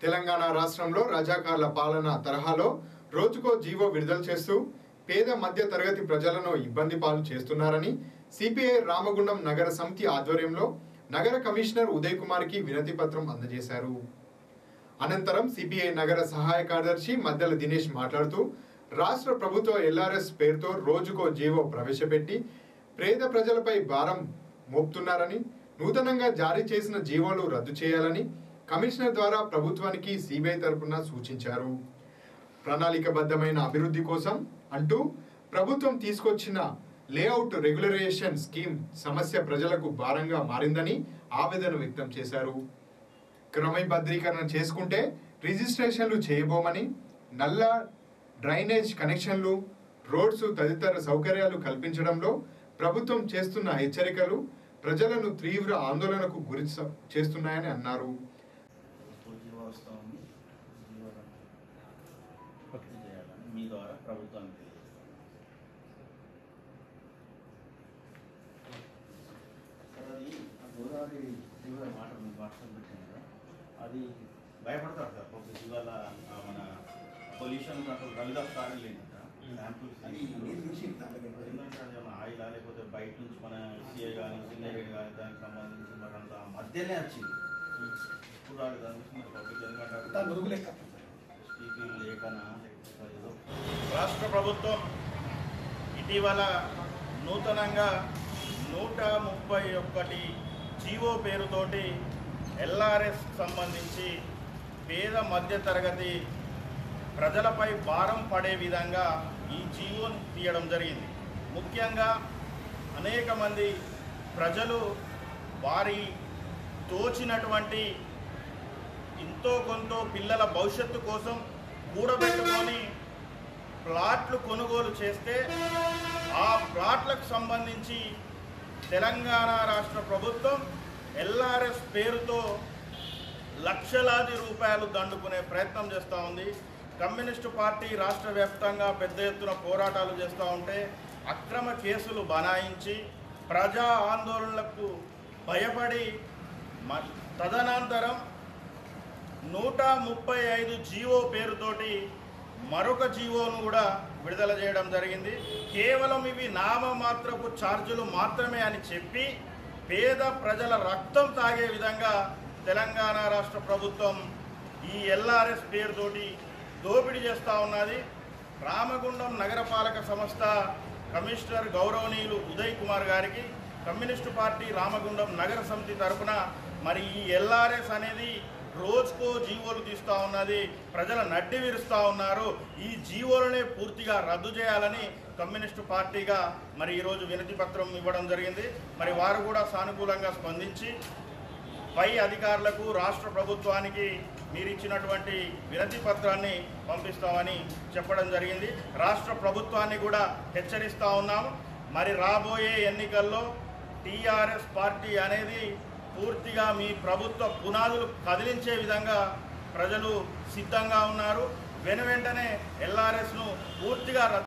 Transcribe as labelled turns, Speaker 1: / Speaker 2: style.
Speaker 1: తెలంగాణ రాష్ట్రంలో రజాకార్ల పాలన తరహాలో రోజుకో జీవో విడుదల చేస్తూ పేద మధ్య తరగతి ప్రజలను ఇబ్బంది పాలు చేస్తున్నారని సిపిఐ రామగుండం నగర సమితి ఆధ్వర్యంలో నగర కమిషనర్ ఉదయ్ కుమార్కి వినతి పత్రం అందజేశారు అనంతరం సిపిఐ నగర సహాయ కార్యదర్శి మద్దెల దినేష్ మాట్లాడుతూ రాష్ట్ర ప్రభుత్వ ఎల్ఆర్ఎస్ పేరుతో రోజుకో జీవో ప్రవేశపెట్టి పేద ప్రజలపై భారం మోపుతున్నారని నూతనంగా జారీ చేసిన జీవోలు రద్దు చేయాలని కమిషనర్ ద్వారా ప్రభుత్వానికి సిబిఐ తరపున సూచించారు ప్రణాళికబద్ధమైన అభివృద్ధి కోసం అంటూ ప్రభుత్వం తీసుకొచ్చిన లేఅవుట్ రెగ్యులరేషన్ స్కీమ్ సమస్య ప్రజలకు భారంగా మారిందని ఆవేదన వ్యక్తం చేశారు క్రమబద్ధీకరణ చేసుకుంటే రిజిస్ట్రేషన్లు చేయబోమని నల్ల డ్రైనేజ్ కనెక్షన్లు రోడ్స్ తదితర సౌకర్యాలు కల్పించడంలో ప్రభుత్వం చేస్తున్న హెచ్చరికలు ప్రజలను తీవ్ర ఆందోళనకు గురి స- చేస్తున్నాయని అన్నారు
Speaker 2: జీవో వస్తూ ఉంది జీవో భక్తి చేయాలని మీ ద్వారా ప్రభుత్వానికి తెలియజేస్తాం సార్ అది ఆ గోదావరి జీవో మాట మీకు వాట్సాప్ పెట్టాను కదా అది భయపడతారు సార్ ఒక ఇవాళ ఆ మన పొల్యూషన్ అసలు రవిదాస్ కారణం లేదంట శాంపుల్స్
Speaker 3: అది నేను చూసింది దాంట్లో
Speaker 2: ఏంటంటే అది ఏమన్నా ఆయిలా లేకపోతే బయట నుంచి మన సిఐ కానీ సీనియర్ కానీ దానికి సంబంధించి మరి అంత మధ్యనే వచ్చింది ఇప్పుడు వాళ్ళు దాని గురించి మరి పబ్లిక్
Speaker 3: అంతా
Speaker 2: ఎందుకంటే
Speaker 3: నురుగు లెక్క
Speaker 2: స్పీకింగ్ లేఖనా లేకపోతే ఏదో రాష్ట్ర ప్రభుత్వం ఇటీవల నూతనంగా నూట ముప్పై ఒక్కటి జీవో పేరుతోటి ఎల్ఆర్ఎస్ సంబంధించి పేద మధ్యతరగతి ప్రజలపై భారం పడే విధంగా ఈ జీవోను తీయడం జరిగింది ముఖ్యంగా అనేక మంది ప్రజలు వారి తోచినటువంటి ఎంతో కొంత పిల్లల భవిష్యత్తు కోసం కూడబెట్టుకొని ప్లాట్లు కొనుగోలు చేస్తే ఆ ప్లాట్లకు సంబంధించి తెలంగాణ రాష్ట్ర ప్రభుత్వం ఎల్ఆర్ఎస్ పేరుతో లక్షలాది రూపాయలు దండుకునే ప్రయత్నం చేస్తూ ఉంది కమ్యూనిస్టు పార్టీ రాష్ట్ర వ్యాప్తంగా పెద్ద ఎత్తున పోరాటాలు చేస్తూ ఉంటే అక్రమ కేసులు బనాయించి ప్రజా ఆందోళనలకు భయపడి మ- తదనంతరం నూట ముప్పై ఐదు జీవో పేరుతోటి మరొక జీవోను కూడా విడుదల చేయడం జరిగింది కేవలం ఇవి నామమాత్రపు ఛార్జీలు మాత్రమే అని చెప్పి పేద ప్రజల రక్తం తాగే విధంగా తెలంగాణ రాష్ట్ర ప్రభుత్వం ఈ ఎల్ఆర్ఎస్ పేరుతోటి దోపిడీ చేస్తూ ఉన్నది రామగుండం నగరపాలక సంస్థ కమిషనర్ గౌరవనీయులు ఉదయ్ కుమార్ గారికి కమ్యూనిస్టు పార్టీ రామగుండం నగర సమితి తరపున మరి ఈ ఎల్ఆర్ఎస్ అనేది రోజుకో జీవోలు తీస్తూ ఉన్నది ప్రజల నడ్డి విరుస్తూ ఉన్నారు ఈ జీవోలనే పూర్తిగా రద్దు చేయాలని కమ్యూనిస్టు పార్టీగా మరి ఈరోజు వినతి పత్రం ఇవ్వడం జరిగింది మరి వారు కూడా సానుకూలంగా స్పందించి పై అధికారులకు రాష్ట్ర ప్రభుత్వానికి మీరు ఇచ్చినటువంటి వినతి పత్రాన్ని పంపిస్తామని చెప్పడం జరిగింది రాష్ట్ర ప్రభుత్వాన్ని కూడా హెచ్చరిస్తూ ఉన్నాము మరి రాబోయే ఎన్నికల్లో టీఆర్ఎస్ పార్టీ అనేది పూర్తిగా మీ ప్రభుత్వ పునాదులు కదిలించే విధంగా ప్రజలు సిద్ధంగా ఉన్నారు వెను వెంటనే ఎల్ఆర్ఎస్ను పూర్తిగా రద్దు